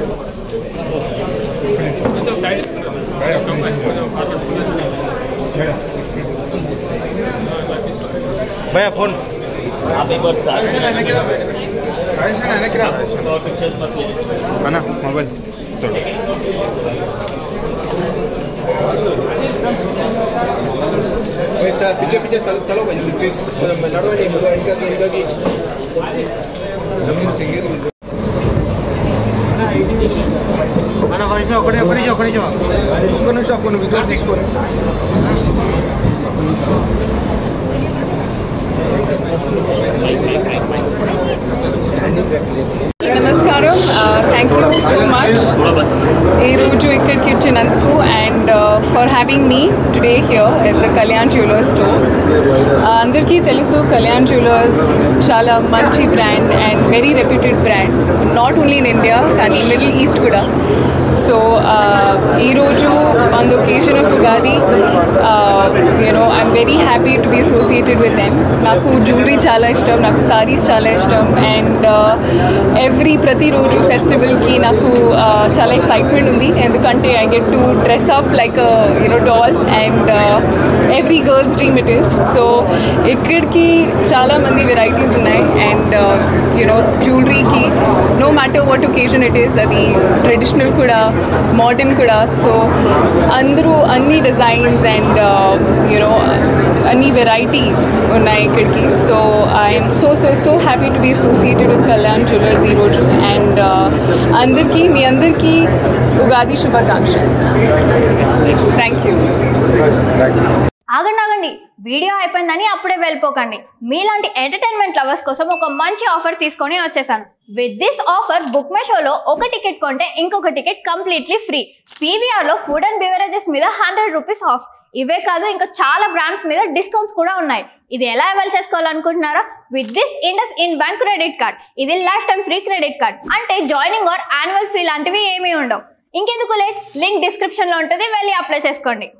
భయ ఫోన్ అన్న మొబైల్ చూడు भाई साहब पीछे पीछे चल- चलो भाई जल्दी प्लीज नडవండి ముందు వెనకకి వెనకకి అన్న ఒక నిమిషం ఒకటి ఒక నిమిషం ఒక నిమిషం ఒక్క నిమిషం కొన్ని విజువల్ తీసుకోండి నమస్కారం థ్యాంక్ యూ సో మచ్ ఈరోజు ఇక్కడికి వచ్చినందుకు and for having me today here at the Kalyan Jewellers store అందరికీ తెలుసు కళ్యాణ్ జ్యువెలర్స్ చాలా మంచి brand and very reputed brand not only in India కానీ మిడిల్ ఈస్ట్ కూడా సో ఈరోజు on the occasion of Ugadi you know I'm very happy to be associated with them నాకు jewellery చాలా ఇష్టం నాకు సారీస్ చాలా ఇష్టం అండ్ ఎవ్రీ ప్రతిరోజు ఫెస్టివల్కి నాకు uh, చాలా ఎక్సైట్మెంట్ ఉంది ఎందుకంటే I get to dress up like you know doll and every girls dream it is so ఇక్కడికి చాలా మంది వెరైటీస్ ఉన్నాయి అండ్ యూనో జ్యువెలరీకి no matter what occasion it is అది ట్రెడిషనల్ కూడా మోడర్న్ కూడా సో అందరూ అన్ని డిజైన్స్ అండ్ యూనో అన్ని వెరైటీ ఉన్నాయి ఇక్కడికి so I'm so so so happy to be associated with Kalyan Jewellers ఈరోజు అండ్ అందరికీ మీ అందరికీ ఉగాది శుభాకాంక్షలు థ్యాంక్ యూ ఆగండి ఆగండి వీడియో అయిపోయిందని అప్పుడే వెళ్ళిపోకండి మీలాంటి ఎంటర్టైన్మెంట్ లవర్స్ కోసం ఒక మంచి ఆఫర్ తీసుకొని వచ్చేసాను విత్ దిస్ ఆఫర్ బుక్ మై షోలో ఒక టికెట్ కొంటే ఇంకొక టికెట్ కంప్లీట్లీ ఫ్రీ పీవీఆర్లో ఫుడ్ అండ్ బెవరేజెస్ మీద హండ్రెడ్ రూపీస్ ఆఫ్ ఇవే కాదు ఇంకా చాలా బ్రాండ్స్ మీద డిస్కౌంట్స్ కూడా ఉన్నాయి ఇది ఎలా అవైల్ చేసుకోవాలనుకుంటున్నారా with this IndusInd bank credit card ఇది lifetime free credit card అంటే జాయినింగ్ ఆర్ యాన్యువల్ ఫీ లాంటివి ఏమీ ఉండవు ఇంకెందుకు లేట్ లింక్ డిస్క్రిప్షన్లో ఉంటుంది వెళ్ళి అప్లై చేసుకోండి